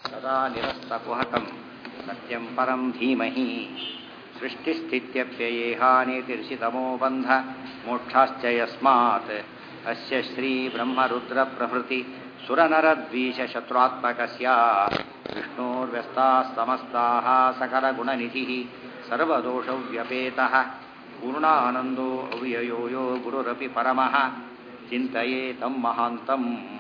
सदा निरस्तकुहकं सत्यं परं धीमहि सृष्टिस्थित्यप्ययेहानितिर्षितमो बन्ध मोक्षाश्च यस्मात् अस्य श्रीब्रह्मरुद्रप्रभृति सुरनरद्वीषशत्रुत्मकस्य विष्णोर्व्यस्तास्तमस्ताः सकलगुणनिधिः सर्वदोषव्यपेतः पूर्णानन्दो अव्ययो यो गुरुरपि परमः ಚಿಂತೆಯೇ ತಮ್ಮ ಮಹಾಂತಂ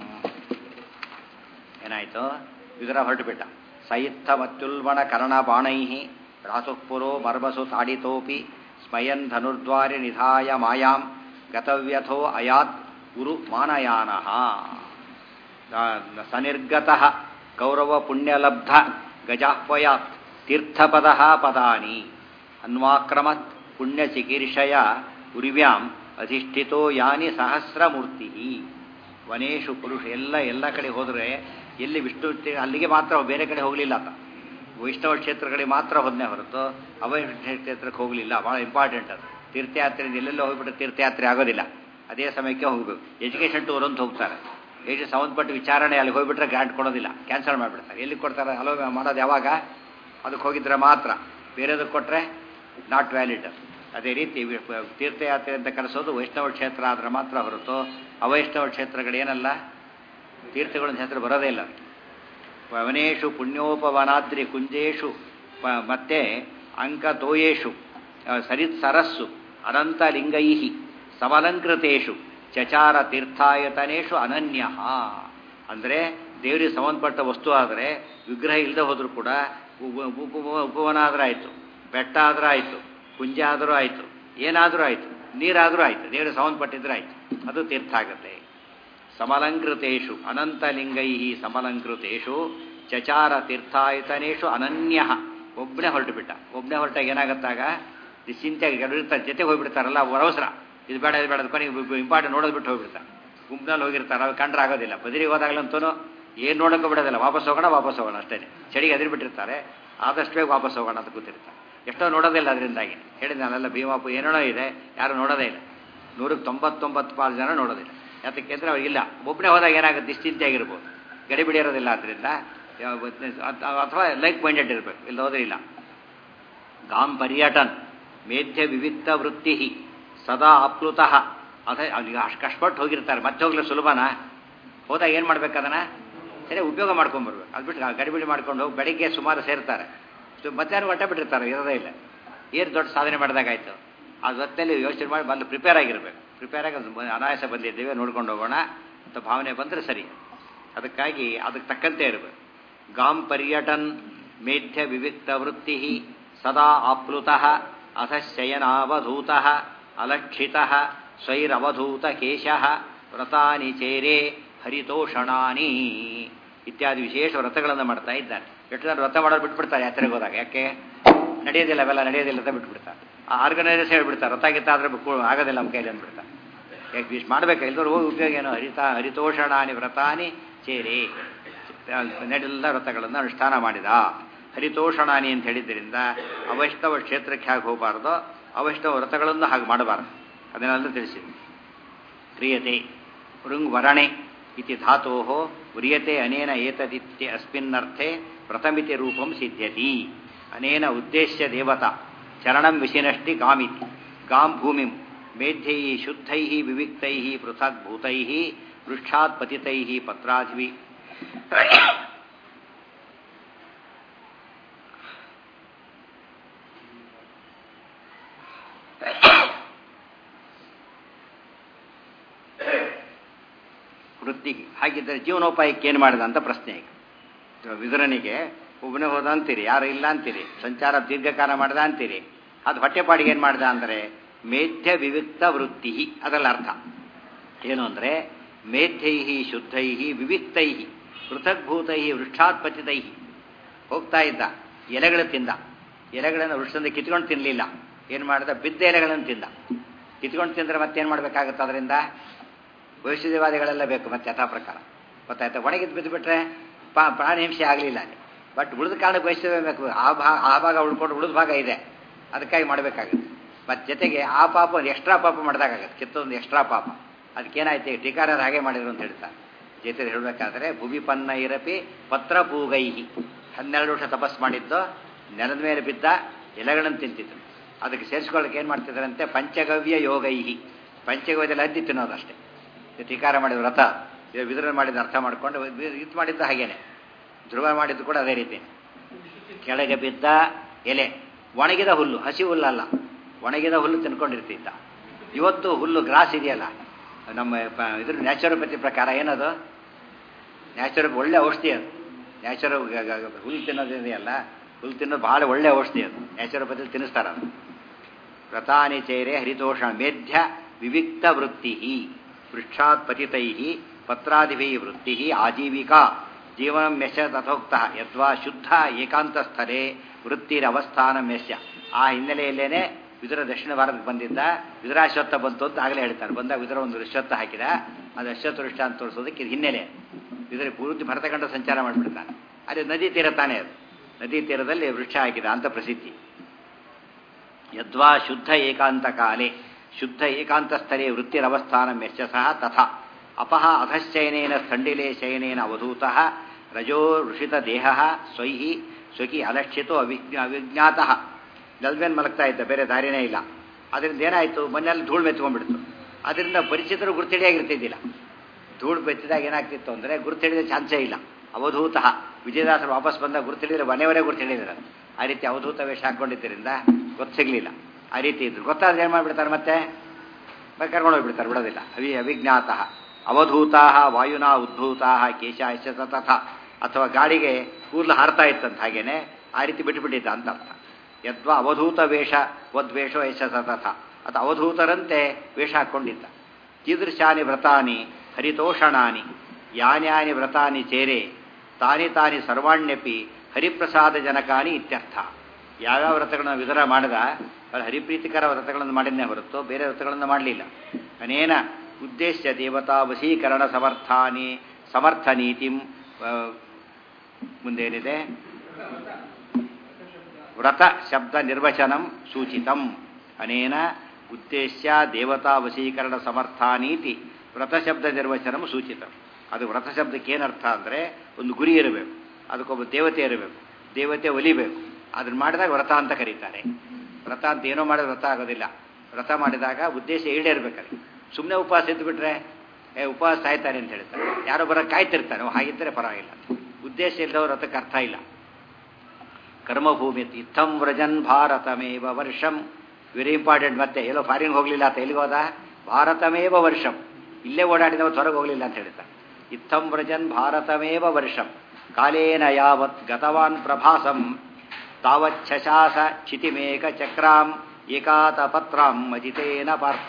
ಏನಾಯಿತು ವಿಗ್ರಹ ಹೊರಟುಬಿಟ್ಟ ಸಯಿತ್ಥ ಮತ್ಯುಲ್ಬಣ ಕರ್ಣ ಬಾಣೈ ರಾಸುಪುರೋ ಮರ್ಮಸು ತಾಡಿತೋಪಿ ಸ್ಮಯನ್ ಧನುರ್ದ್ವಾರಿ ನಿಧಾಯ ಮಾಯಾಂ ಗತವ್ಯಥೋ ಅಯಾತ್ ಗುರು ಮಾನಯಾನ ಸನಿರ್ಗತ ಕೌರವ ಪುಣ್ಯಲಬ್ಧ ಗಜಾಹ್ವಯಾತ್ ತೀರ್ಥಪದ ಪದಾನಿ ಅನ್ವಾಕ್ರಮತ್ ಪುಣ್ಯಚಿಕೀರ್ಷಯ ಉರಿವ್ಯಾಂ ಅಧಿಷ್ಠಿತೋ ಯಾನಿ ಸಹಸ್ರಮೂರ್ತಿ ವನೇಶು ಪುರುಷ ಎಲ್ಲ ಎಲ್ಲ ಕಡೆ ಹೋದರೆ ಎಲ್ಲಿ ವಿಷ್ಣು ಅಲ್ಲಿಗೆ ಮಾತ್ರ ಬೇರೆ ಕಡೆ ಹೋಗಲಿಲ್ಲ ಆತ ವೈಷ್ಣವ ಕ್ಷೇತ್ರಗಳಿಗೆ ಮಾತ್ರ ಹೋದನೆ ಹೊರತು ಅವೈಷ್ಣವ ಕ್ಷೇತ್ರಕ್ಕೆ ಹೋಗಲಿಲ್ಲ ಭಾಳ ಇಂಪಾರ್ಟೆಂಟ್ ಅದು ತೀರ್ಥಯಾತ್ರೆಯಿಂದ ಎಲ್ಲೆಲ್ಲ ಹೋಗ್ಬಿಟ್ಟು ತೀರ್ಥಯಾತ್ರೆ ಆಗೋದಿಲ್ಲ ಅದೇ ಸಮಯಕ್ಕೆ ಹೋಗಬೇಕು ಎಜುಕೇಷನ್ ಟೂರ್ ಅಂತ ಹೋಗ್ತಾರೆ ಎಷ್ಟು ಸಂಬಂಧಪಟ್ಟ ವಿಚಾರಣೆ ಅಲ್ಲಿ ಹೋಗ್ಬಿಟ್ರೆ ಗ್ರಾಂಟ್ ಕೊಡೋದಿಲ್ಲ ಕ್ಯಾನ್ಸಲ್ ಮಾಡಿಬಿಡ್ತಾರೆ ಎಲ್ಲಿ ಕೊಡ್ತಾರೆ ಹಲೋ ಮಾಡೋದು ಯಾವಾಗ ಅದಕ್ಕೆ ಹೋಗಿದ್ರೆ ಮಾತ್ರ ಬೇರೆದಕ್ಕೆ ಕೊಟ್ಟರೆ ನಾಟ್ ವ್ಯಾಲಿಡ್ ಅದೇ ರೀತಿ ತೀರ್ಥಯಾತ್ರೆ ಅಂತ ಕರೆಸೋದು ವೈಷ್ಣವ ಕ್ಷೇತ್ರ ಆದರೆ ಮಾತ್ರ ಹೊರತು ಅವೈಷ್ಣವ ಕ್ಷೇತ್ರಗಳೇನಲ್ಲ ತೀರ್ಥಗಳ ಹೆಸರು ಬರೋದೇ ಇಲ್ಲ ವನೇಶು ಪುಣ್ಯೋಪವನಾದ್ರಿ ಕುಂಜೇಶು ಮತ್ತೆ ಅಂಕತೋಯೇಶು ಸರಿತ್ ಸರಸ್ಸು ಅನಂತಲಿಂಗೈ ಸಮಲಂಕೃತೇಶು ಚಚಾರ ತೀರ್ಥಾಯತನೇಶು ಅನನ್ಯ ಅಂದರೆ ದೇವರಿಗೆ ಸಂಬಂಧಪಟ್ಟ ವಸ್ತು ಆದರೆ ವಿಗ್ರಹ ಇಲ್ಲದೆ ಹೋದರೂ ಕೂಡ ಉಪವನ ಆದರೂ ಆಯಿತು ಬೆಟ್ಟ ಆದರೂ ಆಯಿತು ಕುಂಜ ಆದರೂ ಆಯಿತು ಏನಾದರೂ ಆಯಿತು ನೀರಾದರೂ ಆಯಿತು ದೇವರಿಗೆ ಸಂಬಂಧಪಟ್ಟಿದ್ರೆ ಆಯಿತು ಅದು ತೀರ್ಥ ಆಗುತ್ತೆ ಸಮಲಂಕೃತೇಶು ಅನಂತಲಿಂಗೈ ಸಮಲಂಕೃತೇಶು ಚಚಾರ ತೀರ್ಥಾಯತನೇಶು ಅನನ್ಯ ಒಬ್ಬನೇ ಹೊರಟು ಬಿಟ್ಟ ಒಬ್ಬನೇ ಹೊರಟಾಗ ಏನಾಗತ್ತಾಗ ಚಿಂತೆಗೆ ಇರ್ತಾರೆ ಜೊತೆಗೆ ಹೋಗ್ಬಿಡ್ತಾರಲ್ಲ ಅವಸರ ಇದು ಬೇಡ ಇದು ಬೇಡ ಕೊನೆಗೆ ಇಂಪಾರ್ಟೆಂಟ್ ನೋಡೋದು ಬಿಟ್ಟು ಹೋಗ್ಬಿಡ್ತಾರೆ ಗುಂಪಿನಲ್ಲಿ ಹೋಗಿರ್ತಾರೆ ಅವು ಕಂಡ್ರೆ ಆಗೋದಿಲ್ಲ ಬದಿರಿಗೆ ಹೋದಾಗಲಂತೂ ಏನು ನೋಡೋಕೆ ಬಿಡೋದಿಲ್ಲ ವಾಪಸ್ ಹೋಗೋಣ ವಾಪಸ್ ಹೋಗೋಣ ಅಷ್ಟೇ ಚಳಿಗೆ ಅದಿರು ಬಿಟ್ಟಿರ್ತಾರೆ ಆದಷ್ಟು ಬೇಗ ವಾಪಸ್ ಹೋಗೋಣ ಅಂತ ಕೂತಿರ್ತಾರೆ ಎಷ್ಟೋ ನೋಡೋದಿಲ್ಲ ಅದರಿಂದಾಗಿ ಹೇಳಿದ ನಾನೆಲ್ಲ ಭೀಮಾಪು ಏನೇನೋ ಇದೆ ಯಾರು ನೋಡೋದೇ ಇಲ್ಲ ನೂರಕ್ಕೆ ತೊಂಬತ್ತೊಂಬತ್ತು ಪಾಲು ಜನ ನೋಡೋದಿಲ್ಲ ಯಾತಕ್ಕೆ ಅಂದರೆ ಅವ್ರಿಗಿಲ್ಲ ಒಬ್ಬನೇ ಹೋದಾಗ ಏನಾಗುತ್ತೆ ನಿಶ್ಚಿಂತೆಯಾಗಿರ್ಬೋದು ಗಡಿಬಿಡಿ ಇರೋದಿಲ್ಲ ಆದ್ದರಿಂದ ಅಥವಾ ಲೈಕ್ ಮೈಂಡೆಡ್ ಇರಬೇಕು ಇಲ್ಲಿ ಹೋದ್ರೆ ಇಲ್ಲ ಗಾಂ ಪರ್ಯಟನ್ ಮೇಧ್ಯ ವಿವಿಕ್ತ ವೃತ್ತಿ ಸದಾ ಆಪ್ಲುತಃ ಅದೇ ಅವ್ನಿಗೆ ಅಷ್ಟು ಕಷ್ಟಪಟ್ಟು ಹೋಗಿರ್ತಾರೆ ಮತ್ತೆ ಹೋಗ್ಲಿ ಸುಲಭನಾ ಹೋದಾಗ ಏನು ಮಾಡ್ಬೇಕು ಅದನ್ನು ಸರಿ ಉಪಯೋಗ ಮಾಡ್ಕೊಂಬರ್ಬೇಕು ಅದು ಬಿಟ್ಟು ಗಡಿಬಿಡಿ ಮಾಡ್ಕೊಂಡು ಹೋಗಿ ಬೆಳಿಗ್ಗೆ ಸುಮಾರು ಸೇರ್ತಾರೆ ಮಧ್ಯಾಹ್ನ ಹೊಟ್ಟೆ ಬಿಟ್ಟಿರ್ತಾರೆ ಇರೋದೇ ಇಲ್ಲ ಏನು ದೊಡ್ಡ ಸಾಧನೆ ಮಾಡಿದಾಗಾಯ್ತು ಅದು ಹೊತ್ತಲ್ಲಿ ಯೋಚನೆ ಮಾಡಿ ಬಂದು ಪ್ರಿಪೇರ್ ಆಗಿರಬೇಕು ಪ್ರಿಪೇರ್ ಆಗಿ ಅನಾಯಾಸ ಬಂದಿದ್ದೇವೆ ನೋಡ್ಕೊಂಡು ಹೋಗೋಣ ಅಂತ ಭಾವನೆ ಬಂದರೆ ಸರಿ ಅದಕ್ಕಾಗಿ ಅದಕ್ಕೆ ತಕ್ಕಂತೆ ಇರಬೇಕು ಗಾಂ ಪರ್ಯಟನ್ ಮೇಧ್ಯ ವಿವಿಕ್ತ ವೃತ್ತಿ ಸದಾ ಆಪ್ಲುತಃ ಅಥ ಶಯನಾವಧೂತ ಅಲಕ್ಷಿತ ಸ್ವೈರವಧೂತ ಕೇಶ ವ್ರತಾನಿ ಚೇರೆ ಹರಿತೋಷಣಾನಿ ಇತ್ಯಾದಿ ವಿಶೇಷ ವ್ರತಗಳನ್ನು ಮಾಡ್ತಾ ಇದ್ದಾನೆ ಎಷ್ಟು ಜನ ವ್ರತ ಮಾಡೋದು ಬಿಟ್ಬಿಡ್ತಾರೆ ಯಾತ್ರೆಗೆ ಹೋದಾಗ ಯಾಕೆ ನಡೆಯೋದಿಲ್ಲ ಅವೆಲ್ಲ ನಡೆಯೋದಿಲ್ಲ ಅಂತ ಬಿಟ್ಬಿಡ್ತಾರೆ ಆ ಆರ್ಗನೈಸೇಷನ್ ಹೇಳ್ಬಿಡ್ತಾರೆ ವ್ರತ ಗಿತ್ತ ಆದರೆ ಆಗೋದಿಲ್ಲ ನಮ್ಮ ಕೈಲಿ ಅಂದ್ಬಿಡ್ತಾರೆ ಯಾಕೆ ಇಷ್ಟು ಮಾಡ್ಬೇಕು ಇಲ್ದವ್ರು ಹೋಗಿ ಉಪಯೋಗ ಏನು ಹರಿತ ಹರಿತೋಷಣಾನಿ ವ್ರತಾನಿ ಚೇರಿ ನಡೆಲ್ಲ ವ್ರತಗಳನ್ನು ಅನುಷ್ಠಾನ ಮಾಡಿದ ಹರಿತೋಷಣಾನಿ ಅಂತ ಹೇಳಿದ್ದರಿಂದ ಅವೈಷ್ಣವ ಕ್ಷೇತ್ರಕ್ಕೆ ಹಾಗೆ ಹೋಗಬಾರ್ದು ಅವೈಷ್ಣವ ವ್ರತಗಳನ್ನು ಹಾಗೆ ಮಾಡಬಾರ್ದು ಅದನ್ನೆಲ್ಲ ತಿಳಿಸಿದೆ ಕ್ರಿಯತೆ ಋಂಗ್ ವರಣೆ ಇತಿ ಧಾತೋ ವ್ರಿಯತೆ ಅನೇನ ಏತದಿತ್ಯ ಅಸ್ಮಿನ್ನರ್ಥೆ ಪ್ರಥಮಿತಿ ರೂಪಂ ಸಿದ್ಧ್ಯತಿ ಅನೇನ ಉದ್ದೇಶ್ಯ ದೇವತಾ ಚರಣಂ ವಿಶಿನಷ್ಟಿ ಗಾಮಿತಿ ಗಾಂ ಭೂಮಿಂ ಮೇಧ್ಯೈ ಶುದ್ಧೈ ವಿವಿಕ್ತೈ ಪೃಥಕ್ ಭೂತೈ ವೃಕ್ಷಾತ್ ಪತಿತೈ ಪತ್ರಾಧಿವಿ ವೃತ್ತಿಗೆ ಹಾಗಿದ್ದರೆ ಜೀವನೋಪಾಯಕ್ಕೆ ಏನು ಮಾಡಿದ ಅಂತ ಪ್ರಶ್ನೆ ಈಗ ವಿದುರನಿಗೆ ಒಬ್ಬನೇ ಹೋದ ಅಂತೀರಿ ಯಾರು ಇಲ್ಲ ಅಂತೀರಿ ಸಂಚಾರ ದೀರ್ಘಕಾಲ ಮಾಡ್ದ ಅಂತೀರಿ ಅದು ಹೊಟ್ಟೆಪಾಡಿಗೆ ಏನು ಮಾಡ್ದ ಅಂದರೆ ಮೇಧ್ಯ ವಿವಿಕ್ತ ವೃತ್ತಿ ಅದಲ್ಲ ಅರ್ಥ ಏನು ಅಂದರೆ ಮೇಧ್ಯೈ ಶುದ್ಧೈ ವಿವಿಕ್ತೈ ಪೃಥಗ್ಭೂತೈ ವೃಕ್ಷಾತ್ಪತಿತೈ ಹೋಗ್ತಾ ಇದ್ದ ಎಲೆಗಳು ತಿಂದ ಎಲೆಗಳನ್ನು ವೃಕ್ಷದಿಂದ ಕಿತ್ಕೊಂಡು ತಿನ್ನಲಿಲ್ಲ ಏನು ಮಾಡ್ದ ಬಿದ್ದ ಎಲೆಗಳನ್ನು ತಿಂದ ಕಿತ್ಕೊಂಡು ತಿಂದರೆ ಮತ್ತೇನು ಮಾಡಬೇಕಾಗುತ್ತೆ ಅದರಿಂದ ಭವಿಷ್ಯವಾದಿಗಳೆಲ್ಲ ಬೇಕು ಮತ್ತೆ ಯಥಾ ಪ್ರಕಾರ ಗೊತ್ತಾಯ್ತಾ ಒಣಗಿದ್ದು ಬಿದ್ದು ಬಿಟ್ರೆ ಪಾ ಪ್ರಾಣಿ ಹಿಂಸೆ ಆಗಲಿಲ್ಲ ಅಲ್ಲಿ ಬಟ್ ಉಳಿದ ಕಾರಣಕ್ಕೆ ವೈಷ್ಣವ್ಯ ಬೇಕು ಆ ಭಾಗ ಆ ಭಾಗ ಉಳ್ಕೊಂಡು ಉಳಿದ ಭಾಗ ಇದೆ ಅದಕ್ಕಾಗಿ ಮಾಡಬೇಕಾಗುತ್ತೆ ಮತ್ತು ಜೊತೆಗೆ ಆ ಪಾಪ ಒಂದು ಎಕ್ಸ್ಟ್ರಾ ಪಾಪ ಮಾಡಿದಾಗತ್ತೆ ಕಿತ್ತೊಂದು ಎಕ್ಸ್ಟ್ರಾ ಪಾಪ ಅದಕ್ಕೇನಾಯ್ತು ಟೀಕಾರರು ಹಾಗೆ ಮಾಡಿದ್ರು ಅಂತ ಹೇಳ್ತಾರೆ ಜೈತರ ಹೇಳಬೇಕಾದ್ರೆ ಭೂಮಿಪನ್ನ ಇರಪಿ ಪತ್ರ ಪೂಗೈಹಿ ಹನ್ನೆರಡು ವರ್ಷ ತಪಸ್ ಮಾಡಿದ್ದು ನೆಲದ ಮೇಲೆ ಬಿದ್ದ ಎಲೆಗಳನ್ನು ತಿಂತಿದ್ರು ಅದಕ್ಕೆ ಸೇರಿಸ್ಕೊಳ್ಳೋಕೆ ಏನು ಮಾಡ್ತಿದ್ರಂತೆ ಪಂಚಗವ್ಯ ಯೋಗೈಹಿ ಪಂಚಗವ್ಯದಲ್ಲಿ ಹದ್ದಿ ತಿನ್ನೋದಷ್ಟೇ ಇದು ಟೀಕಾರ ಮಾಡಿದ ವ್ರತ ಇದು ವಿದುರ ಮಾಡಿದ ಅರ್ಥ ಮಾಡಿಕೊಂಡು ಇದು ಮಾಡಿದ್ದು ಹಾಗೇನೆ ಧ್ರುವ ಮಾಡಿದ್ದು ಕೂಡ ಅದೇ ರೀತಿ ಕೆಳಗೆ ಬಿದ್ದ ಎಲೆ ಒಣಗಿದ ಹುಲ್ಲು ಹಸಿ ಹುಲ್ಲಲ್ಲ ಒಣಗಿದ ಹುಲ್ಲು ತಿನ್ಕೊಂಡಿರ್ತಿದ್ದ ಇವತ್ತು ಹುಲ್ಲು ಗ್ರಾಸ್ ಇದೆಯಲ್ಲ ನಮ್ಮ ಪ- ಇದ್ರ ನ್ಯಾಚುರೋಪತಿ ಪ್ರಕಾರ ಏನದು ನ್ಯಾಚುರೋ ಒಳ್ಳೆ ಔಷಧಿ ಅದು ನ್ಯಾಚುರೋ ಹುಲ್ಲು ತಿನ್ನೋದಿದೆಯಲ್ಲ ಹುಲ್ಲು ತಿನ್ನೋದು ಭಾಳ ಒಳ್ಳೆ ಔಷಧಿ ಅದು ನ್ಯಾಚುರೋಪತಿ ತಿನ್ನಿಸ್ತಾರೆ ಅದು ವ್ರತಾನಿ ಚೈರೆ ಹರಿತೋಷ ಮೇಧ್ಯ ವಿವಿಕ್ತ ವೃತ್ತಿ ಪೃಷ್ಠಾತ್ ಪತಿತೈ ಪತ್ರಾದಿಭಿ ವೃತ್ತಿ ಆಜೀವಿಕಾ ಜೀವನ ಮೆಶ ತಥೋಕ್ತ ಯದ್ವಾ ಶುದ್ಧ ಏಕಾಂತಸ್ಥಲೆ ವೃತ್ತಿರವಸ್ಥಾನ ಮೆಶ್ಯ ಆ ಹಿನ್ನೆಲೆಯಲ್ಲೇನೆ ವಿದುರ ದಕ್ಷಿಣ ಭಾರತಕ್ಕೆ ಬಂದಿದ್ದ ವಿದುರಾಶ್ವತ್ಥ ಬಂತು ಅಂತ ಆಗಲೇ ಹೇಳ್ತಾರೆ ಬಂದಾಗ ವಿದುರ ಒಂದು ಋಷ್ವತ್ಥ ಹಾಕಿದ ಅದು ಅಶ್ವತ್ಥ ವೃಷ್ಟ ಅಂತ ತೋರಿಸೋದಕ್ಕೆ ಇದು ಹಿನ್ನೆಲೆ ವಿದುರ ಪೂರ್ತಿ ಭರತಖಂಡ ಸಂಚಾರ ಮಾಡಿಬಿಡ್ತಾನೆ ಅಲ್ಲಿ ನದಿ ತೀರ ತಾನೇ ಅದು ನದಿ ತೀರದಲ್ಲಿ ವೃಕ್ಷ ಹಾಕಿದ ಅಂತ ಪ್ರಸಿದ್ಧಿ ಯದ್ವಾ ಶುದ್ಧ ಏಕಾಂತ ಕಾಲೇ ಶುದ್ಧ ಏಕಾಂತಸ್ಥರೇ ವೃತ್ತಿರವಸ್ಥಾನ ಮೆಚ್ಚ ಸಹ ತಥಾ ಅಪಹ ಅಧಶ್ಚಯನೇನ ಸ್ಥಂಡಿಲೇ ಶಯನೇನ ಅವಧೂತಃ ರಜೋ ಋಷಿತ ದೇಹ ಸ್ವೈಹಿ ಸ್ವಕಿ ಅಲಕ್ಷಿತೋ ಅವಿಜ್ಞ ಅವಿಜ್ಞಾತಃ ನೆಲ್ಮೇಲೆ ಮಲಗ್ತಾ ಇದ್ದ ಬೇರೆ ದಾರಿನೇ ಇಲ್ಲ ಅದರಿಂದ ಏನಾಯಿತು ಮನೆಯಲ್ಲಿ ಧೂಳು ಮೆತ್ಕೊಂಡ್ಬಿಡ್ತು ಅದರಿಂದ ಪರಿಚಿತರು ಗುರುತಿಡಿಯಾಗಿರ್ತಿದ್ದಿಲ್ಲ ಧೂಳು ಬೆಚ್ಚಿದಾಗ ಏನಾಗ್ತಿತ್ತು ಅಂದರೆ ಗುರುತಿಡಿದ ಚಾನ್ಸೇ ಇಲ್ಲ ಅವಧೂತಃ ವಿಜಯದಾಸರು ವಾಪಸ್ ಬಂದಾಗ ಗುರುತಿಡಿದ್ರೆ ಮನೆಯವರೇ ಗುರುತಿಡಿದ್ರು ಆ ರೀತಿ ಅವಧೂತ ವೇಷ ಹಾಕೊಂಡಿದ್ದರಿಂದ ಗೊತ್ತು ಸಿಗಲಿಲ್ಲ ಆ ರೀತಿ ಇದ್ರು ಗೊತ್ತಾದ್ರೆ ಏನು ಮಾಡಿಬಿಡ್ತಾರೆ ಮತ್ತೆ ಕರ್ಕೊಂಡು ಹೋಗ್ಬಿಡ್ತಾರೆ ಬಿಡೋದಿಲ್ಲ ಅವಿ ಅವಿಜ್ಞಾತ ಅವಧೂತಾ ವಾಯುನಾ ಉದ್ಭೂತಾ ಕೇಶ ಯಶ ತಥ ಅಥವಾ ಗಾಡಿಗೆ ಕೂದಲು ಹಾರ್ತಾ ಇತ್ತಂತ ಹಾಗೇನೆ ಆ ರೀತಿ ಬಿಟ್ಟುಬಿಟ್ಟಿದ್ದ ಅಂತ ಅರ್ಥ ಯದ್ವಾ ಅವಧೂತ ವೇಷ ವದ್ವೇಷೋ ಯಶ ತಥ ಅಥವಾ ಅವಧೂತರಂತೆ ವೇಷ ಹಾಕ್ಕೊಂಡಿದ್ದ ಕೀದೃಶಾನಿ ವ್ರತಾನಿ ಹರಿತೋಷಣಾನಿ ಯಾನ್ಯಾನಿ ವ್ರತಾನಿ ಚೇರೆ ತಾನಿ ತಾನಿ ಸರ್ವಾಣ್ಯಪಿ ಹರಿಪ್ರಸಾದ ಜನಕಾನಿ ಇತ್ಯರ್ಥ ಯಾವ್ಯಾವ ವ್ರತಗಳನ್ನು ವಿಧರ ಮಾಡಿದ ಅವರ ಹರಿಪ್ರೀತಿಕರ ವ್ರತಗಳನ್ನು ಮಾಡಿದ್ನೇ ಹೊರತು ಬೇರೆ ವ್ರತಗಳನ್ನು ಮಾಡಲಿಲ್ಲ ಅನೇನ ಉದ್ದೇಶ ದೇವತಾ ವಶೀಕರಣ ಸಮರ್ಥಾನಿ ಸಮರ್ಥ ನೀತಿಂ ಆ, ಮುಂದೇನಿದೆ ವ್ರತ ಶಬ್ದ ನಿರ್ವಚನಂ ಸೂಚಿತಂ ಅನೇನ ಉದ್ದೇಶ್ಯ ದೇವತಾ ವಶೀಕರಣ ಸಮರ್ಥಾನೀತಿ ವ್ರತ ಶಬ್ದ ನಿರ್ವಚನಂ ಸೂಚಿತಂ ಅದು ವ್ರತ ಶಬ್ದಕ್ಕೆ ಏನರ್ಥ ಅಂದರೆ ಒಂದು ಗುರಿ ಇರಬೇಕು ಅದಕ್ಕೊಬ್ಬ ದೇವತೆ ಇರಬೇಕು ದೇವತೆ ಒಲಿಬೇಕು ಅದನ್ನ ಮಾಡಿದಾಗ ವ್ರತ ಅಂತ ಕರೀತಾರೆ ವ್ರತ ಅಂತ ಏನೋ ಮಾಡಿದ್ರೆ ವ್ರತ ಆಗೋದಿಲ್ಲ ವ್ರತ ಮಾಡಿದಾಗ ಉದ್ದೇಶ ಈಡೇರ್ಬೇಕಲ್ಲಿ ಸುಮ್ಮನೆ ಉಪವಾಸ ಇದ್ದುಬಿಟ್ರೆ ಏ ಉಪವಾಸ ಸಾಯ್ತಾನೆ ಅಂತ ಹೇಳ್ತಾರೆ ಯಾರೋ ಬರೋ ಕಾಯ್ತಿರ್ತಾನೆ ಅವ್ ಹಾಗಿದ್ದರೆ ಪರವಾಗಿಲ್ಲ ಉದ್ದೇಶ ಇಲ್ಲದವ್ರ ವ್ರತಕ್ಕೆ ಅರ್ಥ ಇಲ್ಲ ಕರ್ಮಭೂಮಿ ಇತ್ತಂ ವ್ರಜನ್ ಭಾರತಮೇವ ವರ್ಷಂ ವೆರಿ ಇಂಪಾರ್ಟೆಂಟ್ ಮತ್ತೆ ಎಲ್ಲೋ ಫಾರಿನ್ ಹೋಗಲಿಲ್ಲ ಅಂತ ಎಲ್ಲಿಗೆ ಹೋದ ಭಾರತಮೇವ ವರ್ಷಂ ಇಲ್ಲೇ ಓಡಾಡಿದವ ಹೊರಗೆ ಹೋಗಲಿಲ್ಲ ಅಂತ ಹೇಳ್ತಾರೆ ಇತ್ತಂ ವ್ರಜನ್ ಭಾರತಮೇವ ವರ್ಷಂ ಕಾಲೇನ ಯಾವತ್ ಗತವಾನ್ ಪ್ರಭಾಸಂ ತಾವಚ್ಛಶಾಸ ಚಿತಿಮೇಕ ಚಕ್ರಾಂ ಏಕಾತಪತ್ರಾಂ ಮಜಿತೇನ ಪಾರ್ಥ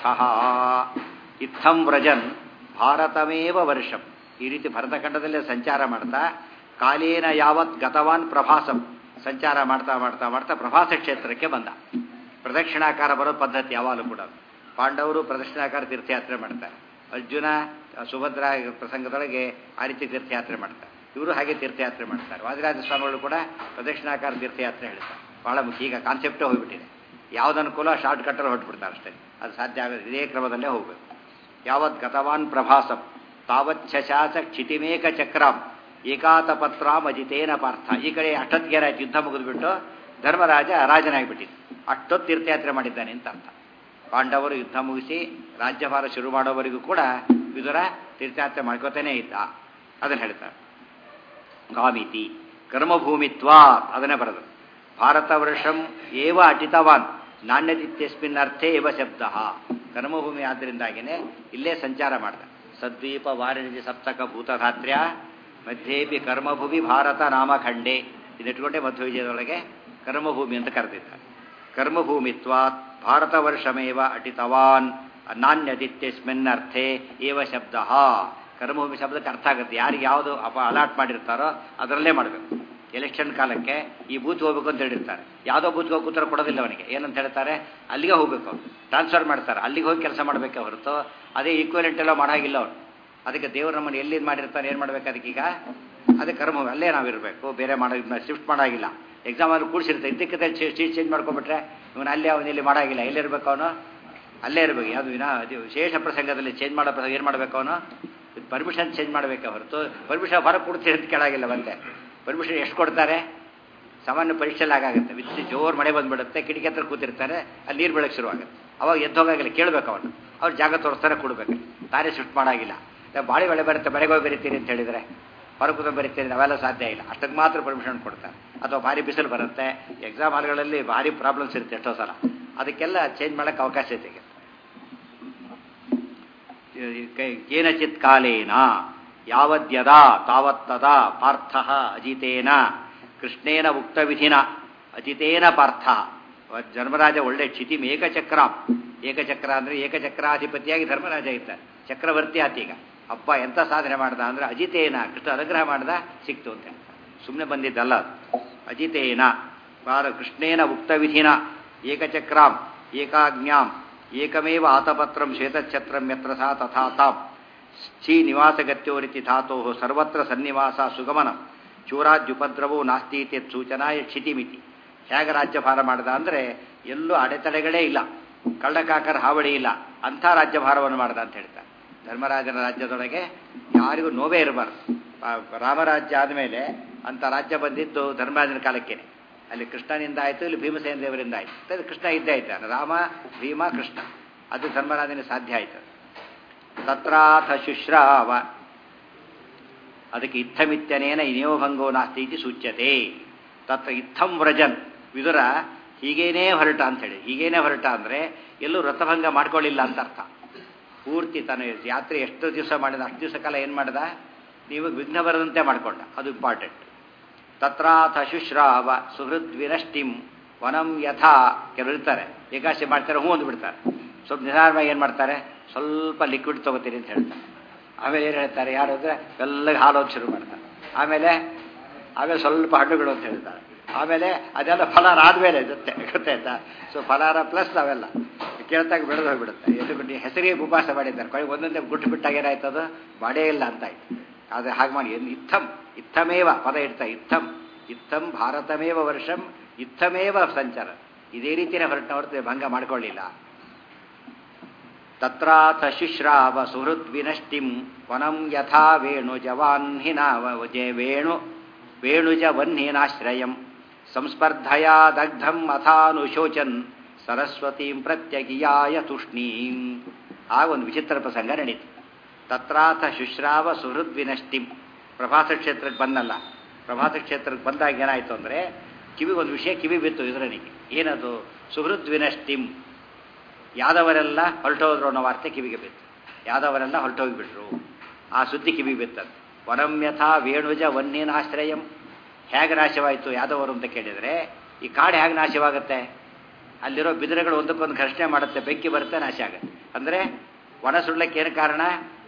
ಇತ್ತಂ ವ್ರಜನ್ ಭಾರತಮೇವ ವರ್ಷಂ ಈ ರೀತಿ ಭರತಖಂಡದಲ್ಲೇ ಸಂಚಾರ ಮಾಡ್ತಾ ಕಾಲೇನ ಯಾವತ್ ಗತವಾನ್ ಪ್ರಭಾಸಂ ಸಂಚಾರ ಮಾಡ್ತಾ ಮಾಡ್ತಾ ಮಾಡ್ತಾ ಪ್ರಭಾಸ ಕ್ಷೇತ್ರಕ್ಕೆ ಬಂದ ಪ್ರದಕ್ಷಿಣಾಕಾರ ಬರೋ ಪದ್ಧತಿ ಯಾವಾಗಲೂ ಕೂಡ ಪಾಂಡವರು ಪ್ರದಕ್ಷಿಣಾಕಾರ ತೀರ್ಥಯಾತ್ರೆ ಮಾಡ್ತಾರೆ ಅರ್ಜುನ ಸುಭದ್ರ ಪ್ರಸಂಗದೊಳಗೆ ಆ ರೀತಿ ತೀರ್ಥಯಾತ್ರೆ ಮಾಡ್ತಾರೆ ಇವರು ಹಾಗೆ ತೀರ್ಥಯಾತ್ರೆ ಮಾಡ್ತಾರೆ ವಾದಿರಾಜ ಸ್ವಾಮಿಗಳು ಕೂಡ ಪ್ರದಕ್ಷಿಣಾಕಾರ ತೀರ್ಥಯಾತ್ರೆ ಹೇಳ್ತಾರೆ ಬಹಳ ಮುಖ್ಯ ಈಗ ಕಾನ್ಸೆಪ್ಟೇ ಹೋಗ್ಬಿಟ್ಟಿದೆ ಯಾವ್ದು ಅನುಕೂಲ ಶಾರ್ಟ್ ಕಟ್ಟಲ್ಲಿ ಹೊರಟ್ಬಿಡ್ತಾರೆ ಅಷ್ಟೇ ಅದು ಸಾಧ್ಯ ಆಗೋದು ಇದೇ ಕ್ರಮದಲ್ಲೇ ಹೋಗಬೇಕು ಯಾವತ್ ಗತವಾನ್ ಪ್ರಭಾಸಂ ತಾವತ್ ಶಶಾಸ ಕ್ಷಿತಿಮೇಕ ಚಕ್ರಾಂ ಏಕಾತಪತ್ರಾಂ ಅಜಿತೇನ ಪಾರ್ಥ ಈ ಕಡೆ ಅಷ್ಟೊತ್ತಿಗೆ ಏನಾಯ್ತು ಯುದ್ಧ ಮುಗಿದ್ಬಿಟ್ಟು ಧರ್ಮರಾಜ ರಾಜನಾಗಿಬಿಟ್ಟಿದ್ದು ಅಷ್ಟೊತ್ತು ತೀರ್ಥಯಾತ್ರೆ ಮಾಡಿದ್ದಾನೆ ಅಂತ ಅರ್ಥ ಪಾಂಡವರು ಯುದ್ಧ ಮುಗಿಸಿ ರಾಜ್ಯಭಾರ ಶುರು ಮಾಡೋವರೆಗೂ ಕೂಡ ವಿದುರ ತೀರ್ಥಯಾತ್ರೆ ಮಾಡ್ಕೋತಾನೇ ಇದ್ದ ಅದನ್ನು ಹೇಳ್ತಾರೆ ಗಾಮಿತಿ ಕರ್ಮಭೂಮಿತ್ವಾ ಅದನ್ನೇ ಬರೆದು ಭಾರತ ವರ್ಷಂ ಏವ ಅಟಿತವಾನ್ ನಾಣ್ಯದಿತ್ಯಸ್ಮಿನ್ ಅರ್ಥೇ ಇವ ಶಬ್ದ ಕರ್ಮಭೂಮಿ ಆದ್ದರಿಂದಾಗಿನೇ ಇಲ್ಲೇ ಸಂಚಾರ ಮಾಡ್ದ ಸದ್ವೀಪ ವಾರಿಣಿ ಸಪ್ತಕ ಭೂತಧಾತ್ರ್ಯ ಮಧ್ಯೇಪಿ ಕರ್ಮಭೂಮಿ ಭಾರತ ನಾಮಖಂಡೆ ಇದೆಟ್ಕೊಂಡೆ ಮಧ್ವ ವಿಜಯದೊಳಗೆ ಕರ್ಮಭೂಮಿ ಅಂತ ಕರೆದಿದ್ದಾರೆ ಕರ್ಮಭೂಮಿತ್ವಾತ್ ಭಾರತ ವರ್ಷಮೇವ ಅಟಿತವಾನ್ ನಾಣ್ಯದಿತ್ಯಸ್ಮಿನ್ ಅರ್ಥೇ ಏವ ಶಬ್ದ ಕರ್ಮಭೂಮಿ ಶಬ್ದಕ್ಕೆ ಅರ್ಥ ಆಗುತ್ತೆ ಯಾರಿಗೆ ಯಾವುದು ಅಪ ಅಲಾಟ್ ಮಾಡಿರ್ತಾರೋ ಅದರಲ್ಲೇ ಮಾಡಬೇಕು ಎಲೆಕ್ಷನ್ ಕಾಲಕ್ಕೆ ಈ ಬೂತ್ ಹೋಗ್ಬೇಕು ಅಂತ ಹೇಳಿರ್ತಾರೆ ಯಾವುದೋ ಬೂತ್ಗೆ ಹೋಗಿ ಉತ್ತರ ಕೊಡೋದಿಲ್ಲ ಅವನಿಗೆ ಏನಂತ ಹೇಳ್ತಾರೆ ಅಲ್ಲಿಗೆ ಹೋಗ್ಬೇಕು ಅವ್ರು ಟ್ರಾನ್ಸ್ಫರ್ ಮಾಡ್ತಾರೆ ಅಲ್ಲಿಗೆ ಹೋಗಿ ಕೆಲಸ ಮಾಡಬೇಕೆ ಹೊರತು ಅದೇ ಈಕ್ವಲೆಂಟ್ ಎಲ್ಲ ಮಾಡಾಗಿಲ್ಲ ಅವ್ರು ಅದಕ್ಕೆ ದೇವರು ನಮ್ಮನ್ನು ಎಲ್ಲಿ ಮಾಡಿರ್ತಾರೆ ಏನು ಮಾಡ್ಬೇಕು ಅದಕ್ಕೀಗ ಅದೇ ಕರ್ಮ ಅಲ್ಲೇ ನಾವಿರಬೇಕು ಬೇರೆ ಮಾಡೋ ಶಿಫ್ಟ್ ಮಾಡಾಗಿಲ್ಲ ಎಕ್ಸಾಮಲ್ಲಿ ಕೂಡಿಸಿರ್ತಾರೆ ಇದಕ್ಕೆ ಸೀಟ್ ಚೇಂಜ್ ಮಾಡ್ಕೊಂಡ್ಬಿಟ್ರೆ ಇವನು ಅಲ್ಲೇ ಅವನು ಇಲ್ಲಿ ಮಾಡಾಗಿಲ್ಲ ಎಲ್ಲಿರ್ಬೇಕು ಅವನು ಅಲ್ಲೇ ಇರಬೇಕು ಯಾವುದು ವಿನ ಅದು ವಿಶೇಷ ಪ್ರಸಂಗದಲ್ಲಿ ಚೇಂಜ್ ಮಾಡೋ ಪ್ರಸಂಗ ಏನು ಮಾಡಬೇಕು ಅವನು ಪರ್ಮಿಷನ್ ಚೇಂಜ್ ಮಾಡಬೇಕೆ ಹೊರತು ಪರ್ಮಿಷನ್ ಹೊರಗೆ ಕೊಡ್ತೀರಿ ಅಂತ ಕೇಳಾಗಿಲ್ಲ ಮತ್ತೆ ಪರ್ಮಿಷನ್ ಎಷ್ಟು ಕೊಡ್ತಾರೆ ಸಾಮಾನ್ಯ ಪರೀಕ್ಷೆಲ್ಲ ಆಗುತ್ತೆ ಬಿಸಿ ಜೋರು ಮಳೆ ಬಂದ್ಬಿಡುತ್ತೆ ಕಿಟಕಿ ಹತ್ರ ಕೂತಿರ್ತಾರೆ ಅಲ್ಲಿ ನೀರು ಬೆಳಗ್ಗೆ ಶುರುವಾಗುತ್ತೆ ಅವಾಗ ಎದ್ದೋಗಾಗಿಲ್ಲ ಕೇಳಬೇಕು ಅವನು ಅವ್ರು ಜಾಗ ತೋರಿಸ್ತಾರೆ ಕೊಡಬೇಕು ತಾನೇ ಶಿಫ್ಟ್ ಮಾಡಾಗಿಲ್ಲ ಬಾಳೆ ಮಳೆ ಬರುತ್ತೆ ಮನೆಗೆ ಹೋಗಿ ಬರೀತೀರಿ ಅಂತ ಹೇಳಿದರೆ ಹೊರಗೆ ಕೂತ್ಕೊಂಡು ಬರೀತೀರಿ ನಾವೆಲ್ಲ ಸಾಧ್ಯ ಇಲ್ಲ ಅಷ್ಟಕ್ಕೆ ಮಾತ್ರ ಪರ್ಮಿಷನ್ ಕೊಡ್ತಾರೆ ಅಥವಾ ಭಾರಿ ಬಿಸಿಲು ಬರುತ್ತೆ ಎಕ್ಸಾಮ್ ಹಾಲ್ಗಳಲ್ಲಿ ಭಾರಿ ಪ್ರಾಬ್ಲಮ್ಸ್ ಇರುತ್ತೆ ಎಷ್ಟೋ ಸಲ ಅದಕ್ಕೆಲ್ಲ ಚೇಂಜ್ ಮಾಡೋಕ್ಕೆ ಅವಕಾಶ ಐತೆ ಕೇನಚಿತ್ ಕಾಲೇನ ಯಾವದ್ಯದಾ ತಾವತ್ತದ ಪಾರ್ಥ ಅಜಿತೇನ ಕೃಷ್ಣೇನ ಉಕ್ತ ವಿಧಿನ ಅಜಿತೇನ ಪಾರ್ಥ ಧರ್ಮರಾಜ ಒಳ್ಳೆ ಕ್ಷಿತಿಮ್ ಏಕಚಕ್ರ ಏಕಚಕ್ರ ಅಂದರೆ ಏಕಚಕ್ರಾಧಿಪತಿಯಾಗಿ ಧರ್ಮರಾಜ ಇದ್ದಾರೆ ಚಕ್ರವರ್ತಿ ಆತೀಗ ಅಪ್ಪ ಎಂಥ ಸಾಧನೆ ಮಾಡ್ದ ಅಂದ್ರೆ ಅಜಿತೇನ ಕೃಷ್ಣ ಅನುಗ್ರಹ ಮಾಡ್ದ ಸಿಕ್ತು ಅಂತ ಸುಮ್ಮನೆ ಬಂದಿದ್ದಲ್ಲ ಅಜಿತೇನ ಕೃಷ್ಣೇನ ಉಕ್ತ ವಿಧಿನ ಏಕಚಕ್ರಾಂ ಏಕಾಜ್ಞಾಂ ಏಕಮೇವ ಆತಪತ್ರಂ ಶ್ವೇತಛತ್ರಂ ಯತ್ರ ಸಾ ತಥಾ ತಾಂ ಛೀ ನಿವಾಸಗತ್ಯೋರಿತಿ ಧಾತೋ ಸರ್ವತ್ರ ಸನ್ನಿವಾಸ ಸುಗಮನ ಚೂರಾದ್ಯುಪದ್ರವೋ ನಾಸ್ತಿ ಇತ್ಯತ್ ಸೂಚನಾಯ ಕ್ಷಿತಿಮಿತಿ ಹೇಗೆ ರಾಜ್ಯಭಾರ ಮಾಡ್ದ ಅಂದರೆ ಎಲ್ಲೂ ಅಡೆತಡೆಗಳೇ ಇಲ್ಲ ಕಳ್ಳಕಾಕರ ಹಾವಳಿ ಇಲ್ಲ ಅಂಥ ರಾಜ್ಯಭಾರವನ್ನು ಮಾಡ್ದ ಅಂತ ಹೇಳ್ತಾರೆ ಧರ್ಮರಾಜನ ರಾಜ್ಯದೊಳಗೆ ಯಾರಿಗೂ ನೋವೇ ಇರಬಾರ್ದು ರಾಮರಾಜ್ಯ ಆದಮೇಲೆ ಅಂಥ ರಾಜ್ಯ ಬಂದಿದ್ದು ಧರ್ಮರಾಜನ ಕಾಲಕ್ಕೇನೆ ಅಲ್ಲಿ ಕೃಷ್ಣನಿಂದ ಆಯಿತು ಇಲ್ಲಿ ಭೀಮಸೇನ ದೇವರಿಂದ ಆಯಿತು ಕೃಷ್ಣ ಇದ್ದೇ ಇದ್ದಾನೆ ರಾಮ ಭೀಮ ಕೃಷ್ಣ ಅದು ಧರ್ಮರಾಜನ ಸಾಧ್ಯ ಆಯಿತು ತತ್ರಾಥ ಶುಶ್ರಾವ ಅದಕ್ಕೆ ಇತ್ತಮಿತ್ಯನೇನ ಇನಿಯೋಭಂಗೋ ನಾಸ್ತಿ ಇತಿ ಸೂಚ್ಯತೆ ತತ್ರ ಇತ್ತಂ ವ್ರಜನ್ ವಿದುರ ಹೀಗೇನೇ ಹೊರಟ ಅಂತೇಳಿ ಹೀಗೇನೇ ಹೊರಟ ಅಂದರೆ ಎಲ್ಲೂ ವ್ರತಭಂಗ ಮಾಡ್ಕೊಳ್ಳಿಲ್ಲ ಅಂತ ಅರ್ಥ ಪೂರ್ತಿ ತನ್ನ ಯಾತ್ರೆ ಎಷ್ಟು ದಿವಸ ಮಾಡಿದ ಅಷ್ಟು ದಿವಸ ಕಾಲ ಏನು ಮಾಡ್ದ ನೀವು ವಿಘ್ನ ಬರದಂತೆ ಮಾಡ್ಕೊಂಡ ಅದು ಇಂಪಾರ್ಟೆಂಟ್ ತತ್ರಾಥ ಶುಶ್ರಾವ ಸುಹೃದ್ ವಿನಷ್ಟಿಂ ವನಂ ಯಥಾ ಕೆಲವರು ಇರ್ತಾರೆ ಏಕಾಶಿ ಮಾಡ್ತಾರೆ ಹೂ ಅಂದ್ಬಿಡ್ತಾರೆ ಸ್ವಲ್ಪ ನಿಧಾನವಾಗಿ ಏನು ಮಾಡ್ತಾರೆ ಸ್ವಲ್ಪ ಲಿಕ್ವಿಡ್ ತೊಗೋತೀರಿ ಅಂತ ಹೇಳ್ತಾರೆ ಆಮೇಲೆ ಏನು ಹೇಳ್ತಾರೆ ಯಾರು ಅಂದರೆ ಎಲ್ಲಗೆ ಹಾಲು ಅಂತ ಶುರು ಮಾಡ್ತಾರೆ ಆಮೇಲೆ ಆಮೇಲೆ ಸ್ವಲ್ಪ ಹಣ್ಣುಗಳು ಅಂತ ಹೇಳ್ತಾರೆ ಆಮೇಲೆ ಅದೆಲ್ಲ ಫಲಾರ ಆದಮೇಲೆ ಜೊತೆ ಗೊತ್ತಾಯ್ತಾ ಸೊ ಫಲಾರ ಪ್ಲಸ್ ಅವೆಲ್ಲ ಕೇಳ್ತಾಗ ಬೆಳೆದು ಹೋಗ್ಬಿಡುತ್ತೆ ಎದುಗುಂಡಿ ಹೆಸರಿಗೆ ಉಪವಾಸ ಮಾಡಿದ್ದಾರೆ ಕೊನೆಗೆ ಒಂದೊಂದೇ ಗುಟ್ಟು ಬಿಟ್ಟಾಗ ಏನಾಯ್ತು ಅದು ಮಾಡೇ ಇಲ್ಲ ಅಂತ ಆಯ್ತು ಆದರೆ ಹಾಗೆ ಮಾಡಿ ಇತ್ತಂ ಇತ್ತಮೇವ ಪದ ಇಡ್ತಾ ಇತ್ತಂ ಇತ್ತಂ ಭಾರತಮೇವ ವರ್ಷಂ ಇತ್ತಮೇವ ಸಂಚಾರ ಇದೇ ರೀತಿಯೇ ಹೊರಟ ಹೊರತು ಭಂಗ ಮಾಡ್ಕೊಳ್ಳಿಲ್ಲ ತತ್ರಾಥ ಶುಶ್ರಾವ ಸುಹೃದ್ ವಿನಷ್ಟಿಂ ವನಂ ಯಥಾ ವೇಣು ಜವಾನ್ಹಿನಾವ ವೇಣು ವೇಣುಜ ವನ್ಹಿನಾಶ್ರಯಂ ಸಂಸ್ಪರ್ಧಯಾ ದಗ್ಧಂ ಅಥಾನುಶೋಚನ್ ಸರಸ್ವತೀಂ ಪ್ರತ್ಯಗಿಯಾಯ ತುಷ್ಣೀಂ ಆಗ ಒಂದು ವಿಚಿತ್ರ ಪ್ರಸಂಗ ನಡೀತು ತತ್ರಾಥ ಶುಶ್ರಾವ ಸುಹೃದ್ ವಿನಷ್ಟಿಂ ಪ್ರಭಾಸ ಕ್ಷೇತ್ರಕ್ಕೆ ಬಂದಲ್ಲ ಪ್ರಭಾಸ ಕ್ಷೇತ್ರಕ್ಕೆ ಬಂದಾಗ ಏನಾಯಿತು ಅಂದರೆ ಕಿವಿ ಒಂದು ವಿಷಯ ಕಿವಿ ಬಿತ್ತು ಇದರನಿಗೆ ಏನದು ಸುಹೃದ್ ವಿನಷ್ಟಿಂ ಯಾದವರೆಲ್ಲ ಹೊರಟೋದ್ರು ಅನ್ನೋ ವಾರ್ತೆ ಕಿವಿಗೆ ಬಿತ್ತು ಯಾದವರೆಲ್ಲ ಹೊರಟೋಗಿಬಿಟ್ರು ಆ ಸುದ್ದಿ ಕಿವಿ ಬಿತ್ತಂತೆ ವನಮ್ಯಥಾ ವೇಣುಜ ವನ್ಯನಾಶ್ರಯಂ ಹೇಗೆ ನಾಶವಾಯಿತು ಯಾದವರು ಅಂತ ಕೇಳಿದರೆ ಈ ಕಾಡು ಹೇಗೆ ನಾಶವಾಗುತ್ತೆ ಅಲ್ಲಿರೋ ಬಿದಿರೆಗಳು ಒಂದಕ್ಕೊಂದು ಘರ್ಷಣೆ ಮಾಡುತ್ತೆ ಬೆಂಕಿ ಬರುತ್ತೆ ನಾಶ ಆಗುತ್ತೆ ಅಂದರೆ ವನ ಸುಡ್ಲಕ್ಕೆ ಏನು ಕಾರಣ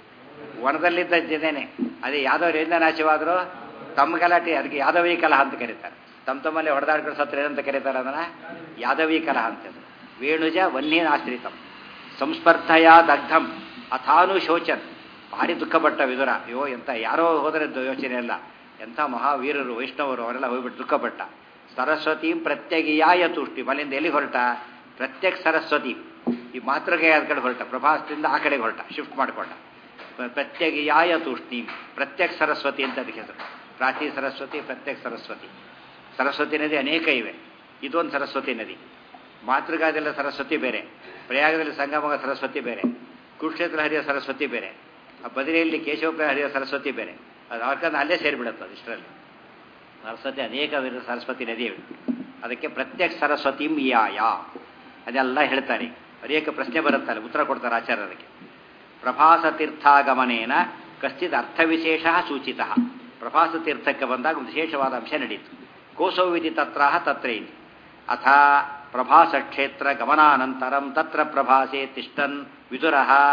ವನದಲ್ಲಿದ್ದ ಜನೇನೆ ಅದೇ ಯಾದವರಿಂದ ನಾಶವಾದರೂ ತಮ್ಮ ಗಲಾಟೆ ಅದಕ್ಕೆ ಯಾದವಿ ಕಲಹ ಅಂತ ಕರೀತಾರೆ ತಮ್ಮ ತಮ್ಮಲ್ಲಿ ಹೊಡೆದಾಡ್ಕೊಂಡು ಸತ್ರ ಏನಂತ ಕರೀತಾರೆ ಅದನ್ನು ಯಾದವಿ ಕಲಹ ಅಂತಂದು ವೇಣುಜ ವನ್ಯನಾಶ್ರಿತಂ ಸಂಸ್ಪರ್ಧಯ ದಗ್ಧಂ ಅಥಾನು ಶೋಚನ್ ಭಾರಿ ದುಃಖಪಟ್ಟ ವಿದುರ ಅಯ್ಯೋ ಎಂತ ಯಾರೋ ಹೋದರೆ ಯೋಚನೆ ಅಲ್ಲ ಎಂಥ ಮಹಾವೀರರು ವೈಷ್ಣವರು ಅವರೆಲ್ಲ ಹೋಗ್ಬಿಟ್ಟು ದುಃಖಪಟ್ಟ ಸರಸ್ವತೀಂ ಪ್ರತ್ಯಗಿಯಾಯ ತುಷ್ಟಿ ಮನೆಯಿಂದ ಎಲ್ಲಿ ಹೊರಟ ಪ್ರತ್ಯಕ್ ಸರಸ್ವತಿ ಈ ಮಾತೃಗೆ ಆದ ಕಡೆ ಹೊರಟ ಪ್ರಭಾಸದಿಂದ ಆ ಕಡೆಗೆ ಹೊರಟ ಶಿಫ್ಟ್ ಮಾಡಿಕೊಂಡ ಪ್ರತ್ಯಗಿಯಾಯ ತೂಷ್ಣೀಂ ಪ್ರತ್ಯಕ್ ಸರಸ್ವತಿ ಅಂತ ಅದಕ್ಕೆ ಹೆಸರು ಪ್ರಾಚೀ ಸರಸ್ವತಿ ಪ್ರತ್ಯಕ್ ಸರಸ್ವತಿ ಸರಸ್ವತಿ ನದಿ ಅನೇಕ ಇವೆ ಇದೊಂದು ಸರಸ್ವತಿ ನದಿ ಮಾತೃಗಾದೆಲ್ಲ ಸರಸ್ವತಿ ಬೇರೆ ಪ್ರಯಾಗದಲ್ಲಿ ಸಂಗಮಗ ಸರಸ್ವತಿ ಬೇರೆ ಕುರುಕ್ಷೇತ್ರ ಹರಿಯ ಸರಸ್ವತಿ ಬೇರೆ ಆ ಬದಿರಿಯಲ್ಲಿ ಕೇಶವಪ್ರ ಹರಿಯ ಸರಸ್ವತಿ ಬೇರೆ ಅದು ಯಾಕಂದ್ರೆ ಅಲ್ಲೇ ಸೇರಿಬಿಡುತ್ತೆ ಅದು ಇಷ್ಟರಲ್ಲಿ ಸರಸ್ವತಿ ಅನೇಕ ವಿಧ ಸರಸ್ವತಿ ನದಿ ಇವೆ ಅದಕ್ಕೆ ಪ್ರತ್ಯಕ್ ಸರಸ್ವತಿ ಯಾಯ ಅದೆಲ್ಲ ಹೇಳ್ತಾರೆ ಅನೇಕ ಪ್ರಶ್ನೆ ಬರುತ್ತಲ್ಲ ಉತ್ತರ ಕೊಡ್ತಾರೆ ಆಚಾರ್ಯ ಅದಕ್ಕೆ ಪ್ರಭಾಸ ತೀರ್ಥಾಗಮನೇನ ಕಶ್ಚಿತ್ ಅರ್ಥವಿಶೇಷ ಸೂಚಿತ ಪ್ರಭಾಸ ತೀರ್ಥಕ್ಕೆ ಬಂದಾಗ ವಿಶೇಷವಾದ ಅಂಶ ನಡೀತು ಕೋಸೌವಿಧಿ ತತ್ರ ತತ್ರ ಇತಿ ಅಥ ಪ್ರಭಾಸ ಕ್ಷೇತ್ರ ಗಮನಾನಂತರಂ ತತ್ರ ಪ್ರಭಾಸೆ ತಿಷ್ಟನ್ ವಿದುರ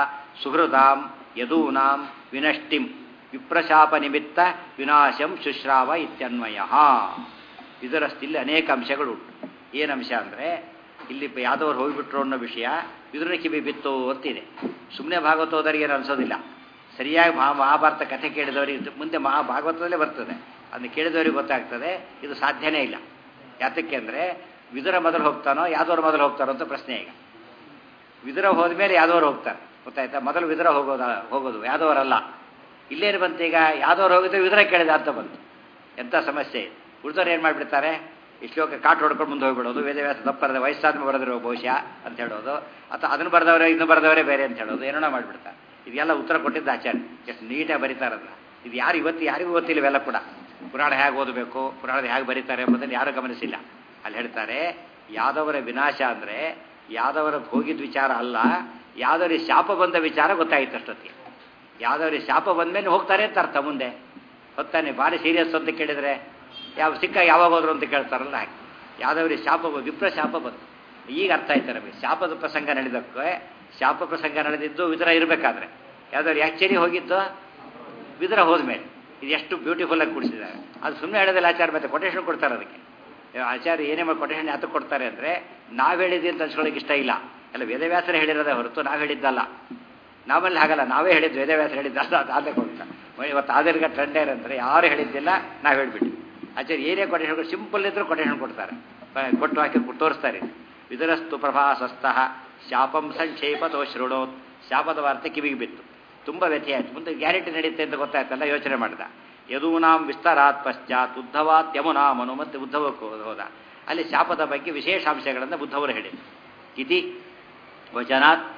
ಸುಹೃದಾಂ ಯದೂನಾಂ ವಿನಷ್ಟಿಂ ವಿಪ್ರಶಾಪ ನಿಮಿತ್ತ ವಿನಾಶಂ ಶುಶ್ರಾವ ಇತ್ಯನ್ವಯ ವಿದುರಸ್ತಿಲ್ಲಿ ಅನೇಕ ಅಂಶಗಳು ಉಂಟು ಏನು ಅಂಶ ಅಂದರೆ ಇಲ್ಲಿ ಯಾದವರು ಹೋಗಿಬಿಟ್ರು ಅನ್ನೋ ವಿಷಯ ವಿದುರ ಕಿವಿ ಬಿತ್ತು ಅಂತಿದೆ ಸುಮ್ಮನೆ ಭಾಗವತೋದರಿಗೆ ಏನು ಅನಿಸೋದಿಲ್ಲ ಸರಿಯಾಗಿ ಮಹಾ ಮಹಾಭಾರತ ಕಥೆ ಕೇಳಿದವರಿಗೆ ಮುಂದೆ ಮಹಾಭಾಗವತದಲ್ಲೇ ಬರ್ತದೆ ಅದನ್ನು ಕೇಳಿದವರಿಗೆ ಗೊತ್ತಾಗ್ತದೆ ಇದು ಸಾಧ್ಯನೇ ಇಲ್ಲ ಯಾತಕ್ಕೆ ಅಂದರೆ ವಿದುರ ಮೊದಲು ಹೋಗ್ತಾನೋ ಯಾದವರು ಮೊದಲು ಹೋಗ್ತಾರೋ ಅಂತ ಪ್ರಶ್ನೆ ಈಗ ವಿದುರ ಹೋದ್ಮೇಲೆ ಯಾದವರು ಹೋಗ್ತಾರೆ ಗೊತ್ತಾಯ್ತಾ ಮೊದಲು ವಿದುರ ಹೋಗೋದ ಹೋಗೋದು ಯಾದವರಲ್ಲ ಇಲ್ಲೇನು ಬಂತು ಈಗ ಯಾವ್ದವ್ರು ಹೋಗಿದ್ರೆ ವಿದ್ರ ಕೇಳಿದ ಅಂತ ಬಂತು ಎಂಥ ಸಮಸ್ಯೆ ಉಳಿದವ್ರು ಏನು ಮಾಡಿಬಿಡ್ತಾರೆ ಈ ಶ್ಲೋಕ ಕಾಟು ಹೊಡ್ಕೊಂಡು ಮುಂದೆ ಹೋಗ್ಬಿಡೋದು ವೇದವ್ಯಾಸ ತಪ್ಪು ಬರೆದ ವಯಸ್ಸಾದ್ಮೇಲೆ ಬರೆದಿರೋ ಬಹುಶಃ ಅಂತ ಹೇಳೋದು ಅಥವಾ ಅದನ್ನು ಬರೆದವರೇ ಇದನ್ನು ಬರೆದವರೇ ಬೇರೆ ಅಂತ ಹೇಳೋದು ಏನೋ ಮಾಡಿಬಿಡ್ತಾರೆ ಇದೆಲ್ಲ ಉತ್ತರ ಕೊಟ್ಟಿದ್ದ ಆಚಾರ್ಯ ಎಷ್ಟು ನೀಟಾಗಿ ಬರೀತಾರಲ್ಲ ಇದು ಯಾರು ಇವತ್ತು ಯಾರಿಗೂ ಗೊತ್ತಿಲ್ಲ ಇವೆಲ್ಲ ಕೂಡ ಪುರಾಣ ಹೇಗೆ ಓದಬೇಕು ಪುರಾಣದ ಹೇಗೆ ಬರೀತಾರೆ ಎಂಬುದನ್ನು ಯಾರೂ ಗಮನಿಸಿಲ್ಲ ಅಲ್ಲಿ ಹೇಳ್ತಾರೆ ಯಾದವರ ವಿನಾಶ ಅಂದರೆ ಯಾದವರ ಹೋಗಿದ್ದ ವಿಚಾರ ಅಲ್ಲ ಯಾದವರಿಗೆ ಶಾಪ ಬಂದ ವಿಚಾರ ಗೊತ್ತಾಯಿತು ಅಷ್ಟೊತ್ತಿಗೆ ಯಾದವರಿಗೆ ಶಾಪ ಬಂದ ಮೇಲೆ ಹೋಗ್ತಾರೆ ಅಂತ ಅರ್ಥ ಮುಂದೆ ಹೊತ್ತಾನೆ ಭಾರಿ ಸೀರಿಯಸ್ ಅಂತ ಕೇಳಿದರೆ ಯಾವ ಸಿಕ್ಕ ಯಾವಾಗ ಹೋದ್ರು ಅಂತ ಕೇಳ್ತಾರಲ್ಲ ಹಾಗೆ ಯಾದವರಿಗೆ ಶಾಪ ಬ- ವಿಪ್ರ ಶಾಪ ಬಂತು ಈಗ ಅರ್ಥ ಆಯ್ತು ನಮಗೆ ಶಾಪದ ಪ್ರಸಂಗ ನಡೆದಕ್ಕೆ ಶಾಪ ಪ್ರಸಂಗ ನಡೆದಿದ್ದು ವಿದುರ ಇರಬೇಕಾದ್ರೆ ಯಾವ್ದಾದ್ರು ಆ್ಯಕ್ಚುಲಿ ಹೋಗಿದ್ದು ವಿದುರ ಹೋದ್ಮೇಲೆ ಇದು ಎಷ್ಟು ಬ್ಯೂಟಿಫುಲ್ ಆಗಿ ಕೂಡಿಸಿದ್ದಾರೆ ಅದು ಸುಮ್ಮನೆ ಹೇಳೋದಿಲ್ಲ ಆಚಾರ ಮತ್ತೆ ಕೊಟೇಶನ್ ಕೊಡ್ತಾರೆ ಅದಕ್ಕೆ ಆಚಾರ್ಯ ಏನೇ ಮಾಡಿ ಕೊಟೇಶನ್ ಯಾತಕ್ಕೆ ಕೊಡ್ತಾರೆ ಅಂದರೆ ನಾವು ಹೇಳಿದ್ವಿ ಅಂತ ಅನ್ಸ್ಕೊಳ್ಳೋಕೆ ಇಷ್ಟ ಇಲ್ಲ ಎಲ್ಲ ವೇದವ್ಯಾಸರೇ ಹೇಳಿರೋದೇ ಹೊರತು ನಾವು ಹೇಳಿದ್ದಲ್ಲ ನಾವಲ್ಲಿ ಹಾಗಲ್ಲ ನಾವೇ ಹೇಳಿದ್ದು ವೇದವ್ಯಾಸ ಹೇಳಿದ್ದಲ್ಲ ಅದು ಅದೇ ಕೊಡ್ತಾರೆ ಇವತ್ತು ಆಧುನಿಕ ಟ್ರೆಂಡ್ ಏನಂದರೆ ಯಾರು ಹೇಳಿದ್ದಿಲ್ಲ ನಾವು ಹೇಳ್ಬಿಟ್ಟು ಆಚಾರ್ಯ ಏನೇ ಕೊಟೇಶನ್ ಸಿಂಪಲ್ ಇದ್ರೂ ಕೊಟೇಶನ್ ಕೊಡ್ತಾರೆ ಕ- ಕೊಟ್ಟು ಹಾಕಿ ಕೊಟ್ಟು ತೋರಿಸ್ತಾರೆ ವಿದುರಸ್ತು ಪ್ರಭಾಸಸ್ತಃ ಶಾಪಂ ಸಂಕ್ಷೇಪತೋ ಶೃಣೋತ್ ಶಾಪದ ವಾರ್ತೆ ಕಿವಿಗೆ ಬಿತ್ತು ತುಂಬ ವ್ಯಥೆಯಾಯಿತು ಮುಂದೆ ಗ್ಯಾರಂಟಿ ನಡೆಯುತ್ತೆ ಅಂತ ಗೊತ್ತಾಯ್ತಲ್ಲ ಯೋಚನೆ ಮಾಡಿದ ಯದೂನಾಂ ವಿಸ್ತಾರಾತ್ ಪಶ್ಚಾತ್ ಉದ್ಧವಾತ್ ಯಮುನಾಮನು ಮತ್ತೆ ಉದ್ಧವಕ್ಕೆ ಹೋದ- ಹೋದ ಅಲ್ಲಿ ಶಾಪದ ಬಗ್ಗೆ ವಿಶೇಷಾಂಶಗಳನ್ನು ಬುದ್ಧವರು ಹೇಳಿದರು ಇತಿ ವಚನಾತ್